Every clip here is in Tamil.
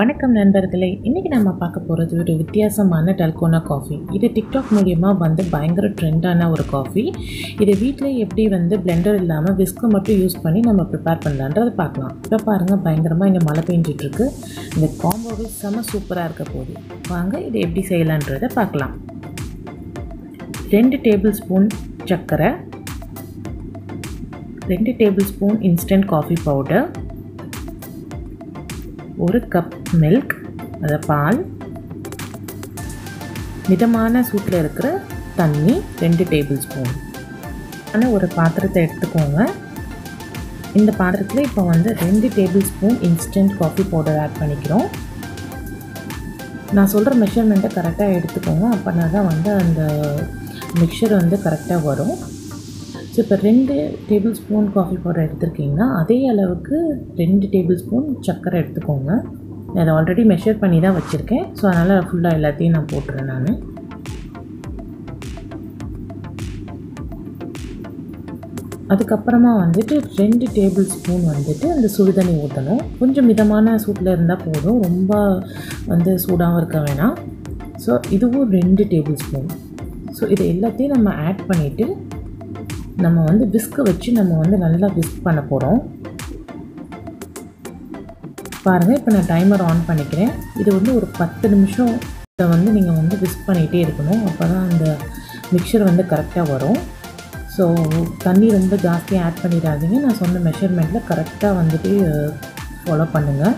வணக்கம் நண்பர்களே இன்றைக்கி நம்ம பார்க்க போகிறது ஒரு வித்தியாசமான டல்கோனா காஃபி இது டிக்டாக் மூலியமாக வந்து பயங்கர ட்ரெண்டான ஒரு காஃபி இது வீட்டில் எப்படி வந்து பிளெண்டர் இல்லாமல் விஸ்கை மட்டும் யூஸ் பண்ணி நம்ம ப்ரிப்பேர் பண்ணலான்றதை பார்க்கலாம் இப்போ பாருங்கள் பயங்கரமாக இங்கே மழை பெஞ்சிட்ருக்கு இந்த காம்போவே செம சூப்பராக இருக்க போகுது வாங்க இதை எப்படி செய்யலான்றதை பார்க்கலாம் ரெண்டு டேபிள் ஸ்பூன் சர்க்கரை ரெண்டு table spoon instant coffee powder ஒரு கப் மில்க் அதை பால் மிதமான சூட்டில் இருக்கிற தண்ணி ரெண்டு டேபிள் ஸ்பூன் ஆனால் ஒரு பாத்திரத்தை எடுத்துக்கோங்க இந்த பாத்திரத்தில் இப்போ வந்து ரெண்டு table spoon instant coffee powder add பண்ணிக்கிறோம் நான் சொல்கிற மெஷர்மெண்ட்டை கரெக்டாக எடுத்துக்கோங்க அப்போனா தான் வந்து அந்த மிக்சர் வந்து கரெக்டாக வரும் ஸோ இப்போ ரெண்டு டேபிள் ஸ்பூன் காஃபி பவுடர் எடுத்திருக்கீங்கன்னா அதே அளவுக்கு ரெண்டு டேபிள் ஸ்பூன் சர்க்கரை எடுத்துக்கோங்க நான் அதை ஆல்ரெடி மெஷர் பண்ணி தான் வச்சுருக்கேன் ஸோ அதனால் ஃபுல்லாக எல்லாத்தையும் நான் போட்டுறேன் நான் அதுக்கப்புறமா வந்துட்டு ரெண்டு டேபிள் ஸ்பூன் வந்துட்டு அந்த சுடுதண்ணி ஊற்றணும் கொஞ்சம் மிதமான சூட்டில் இருந்தால் போதும் ரொம்ப வந்து சூடாகவும் இருக்க வேணாம் ஸோ இதுவும் ரெண்டு டேபிள் ஸ்பூன் ஸோ இதை எல்லாத்தையும் நம்ம ஆட் பண்ணிவிட்டு நம்ம வந்து விஸ்கை வச்சு நம்ம வந்து நல்லா விஸ்க் பண்ண போகிறோம் பாருங்கள் இப்போ நான் டைமர் ஆன் பண்ணிக்கிறேன் இது வந்து ஒரு பத்து நிமிஷம் இதை வந்து நீங்கள் வந்து விஸ்க் பண்ணிகிட்டே இருக்கணும் அப்போ தான் அந்த மிக்சர் வந்து கரெக்டாக வரும் ஸோ தண்ணி ரொம்ப ஜாஸ்தியாக ஆட் பண்ணிடாதீங்க நான் சொன்ன மெஷர்மெண்ட்டில் கரெக்டாக வந்துட்டு ஃபாலோ பண்ணுங்கள்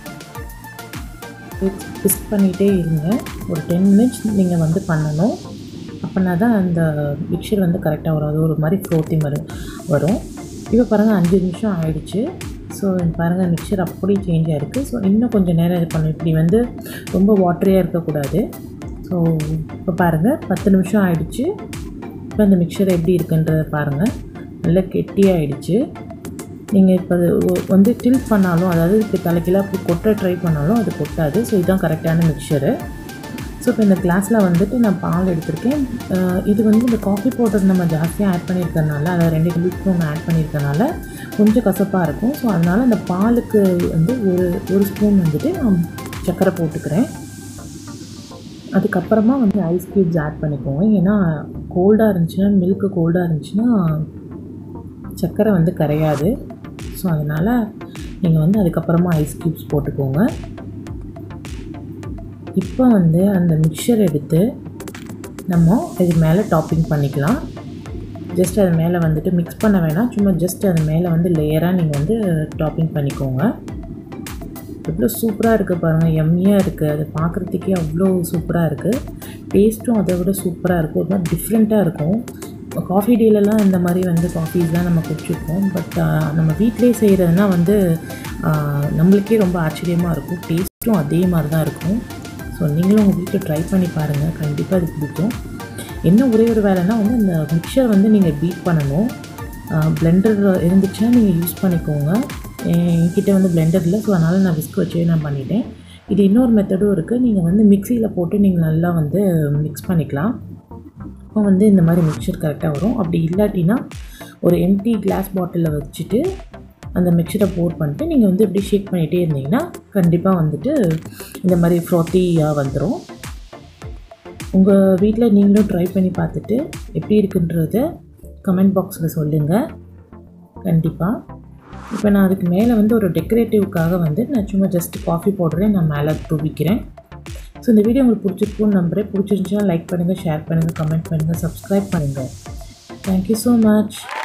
விஸ்க் பண்ணிகிட்டே இருங்க ஒரு டென் மினிட்ஸ் நீங்கள் வந்து பண்ணணும் அப்படின்னா தான் அந்த மிக்சர் வந்து கரெக்டாக வரும் அது ஒரு மாதிரி ஃப்ளோத்தி மாதிரி வரும் இப்போ பாருங்கள் அஞ்சு நிமிஷம் ஆயிடுச்சு ஸோ பாருங்கள் மிக்சர் அப்படி சேஞ்ச் ஆகிருக்கு ஸோ இன்னும் கொஞ்சம் நேரம் இது பண்ணும் இப்படி வந்து ரொம்ப வாட்டரியாக இருக்கக்கூடாது ஸோ இப்போ பாருங்கள் பத்து நிமிஷம் ஆயிடுச்சு இப்போ இந்த மிக்சர் எப்படி இருக்குன்றதை பாருங்கள் நல்லா கெட்டியாகிடுச்சு நீங்கள் இப்போ வந்து டில் பண்ணாலும் அதாவது இப்போ தலைக்கெல்லாம் கொட்ட ட்ரை பண்ணாலும் அது கொட்டாது ஸோ இதுதான் கரெக்டான மிக்சரு ஸோ இப்போ இந்த கிளாஸில் வந்துட்டு நான் பால் எடுத்திருக்கேன் இது வந்து இந்த காஃபி பவுடர் நம்ம ஜாஸ்தியாக ஆட் பண்ணியிருக்கறனால அதை ரெண்டு டேபிள் ஸ்பூன் ஆட் பண்ணியிருக்கனால கொஞ்சம் கசப்பாக இருக்கும் ஸோ அதனால் அந்த பாலுக்கு வந்து ஒரு ஒரு ஸ்பூன் வந்துட்டு நான் சர்க்கரை போட்டுக்கிறேன் அதுக்கப்புறமா வந்து ஐஸ் க்யூப்ஸ் ஆட் பண்ணிக்கோங்க ஏன்னா கோல்டாக இருந்துச்சுன்னா மில்க்கு கோல்டாக இருந்துச்சுன்னா சர்க்கரை வந்து கரையாது ஸோ அதனால் நீங்கள் வந்து அதுக்கப்புறமா ஐஸ் க்யூப்ஸ் போட்டுக்கோங்க இப்போ வந்து அந்த மிக்சர் எடுத்து நம்ம இது மேலே டாப்பிங் பண்ணிக்கலாம் ஜஸ்ட் அது மேலே வந்துட்டு மிக்ஸ் பண்ண வேணாம் சும்மா ஜஸ்ட் அது மேலே வந்து லேயராக நீங்கள் வந்து டாப்பிங் பண்ணிக்கோங்க எவ்வளோ சூப்பராக இருக்குது பாருங்கள் எம்மியாக இருக்குது அது பார்க்குறதுக்கே அவ்வளோ சூப்பராக இருக்குது டேஸ்ட்டும் அதை விட சூப்பராக இருக்கும் ஒரு மாதிரி டிஃப்ரெண்ட்டாக இருக்கும் காஃபி டேலெலாம் இந்த மாதிரி வந்து காஃபீஸ் தான் நம்ம குடிச்சிருப்போம் பட் நம்ம வீட்டிலே செய்கிறதுனா வந்து நம்மளுக்கே ரொம்ப ஆச்சரியமாக இருக்கும் டேஸ்ட்டும் அதே மாதிரி தான் இருக்கும் ஸோ நீங்களும் உங்கள் வீட்டில் ட்ரை பண்ணி பாருங்கள் கண்டிப்பாக அது பிடிக்கும் என்ன ஒரே ஒரு வேலைன்னா வந்து அந்த மிக்சர் வந்து நீங்கள் பீட் பண்ணணும் பிளெண்டர் இருந்துச்சுன்னா நீங்கள் யூஸ் பண்ணிக்கோங்க என்கிட்ட வந்து பிளெண்டர் இல்லை ஸோ அதனால் நான் விஸ்க் வச்சே நான் பண்ணிட்டேன் இது இன்னொரு மெத்தடும் இருக்குது நீங்கள் வந்து மிக்சியில் போட்டு நீங்கள் நல்லா வந்து மிக்ஸ் பண்ணிக்கலாம் அப்போ வந்து இந்த மாதிரி மிக்சர் கரெக்டாக வரும் அப்படி இல்லாட்டினா ஒரு எம்டி கிளாஸ் பாட்டிலில் வச்சுட்டு அந்த மிக்சரை போட் பண்ணிட்டு நீங்கள் வந்து இப்படி ஷேக் பண்ணிகிட்டே இருந்தீங்கன்னா கண்டிப்பாக வந்துட்டு இந்த மாதிரி ஃப்ராத்தியாக வந்துடும் உங்கள் வீட்டில் நீங்களும் ட்ரை பண்ணி பார்த்துட்டு எப்படி இருக்குன்றத கமெண்ட் பாக்ஸில் சொல்லுங்கள் கண்டிப்பாக இப்போ நான் அதுக்கு மேலே வந்து ஒரு டெக்கரேட்டிவ்க்காக வந்து நான் சும்மா ஜஸ்ட் காஃபி பவுடரே நான் மேலே தூவிக்கிறேன் ஸோ இந்த வீடியோ உங்களுக்கு பிடிச்சிருக்குன்னு நம்புறேன் பிடிச்சிருந்துச்சுன்னா லைக் பண்ணுங்கள் ஷேர் பண்ணுங்கள் கமெண்ட் பண்ணுங்கள் சப்ஸ்கிரைப் பண்ணுங்கள் தேங்க்யூ ஸோ மச்